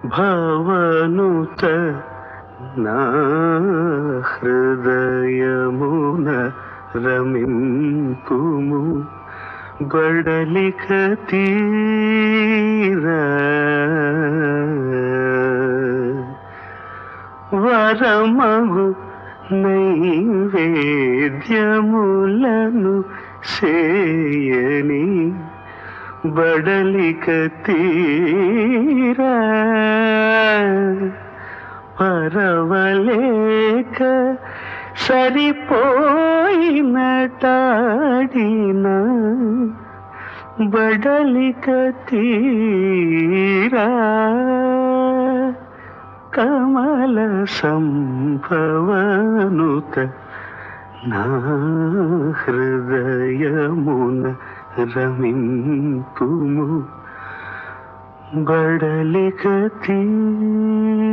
భవనుత నా హృదయమున రమింపుము బడలిక తీరా వరమగు నైవేద్యములను సేయని బడలిక తీరా పరవలేక సరిపోయినటాడిన బడలిక తీరా కమల సంభవనుత నా హృదయమున రమింపుము బడలిక తీరా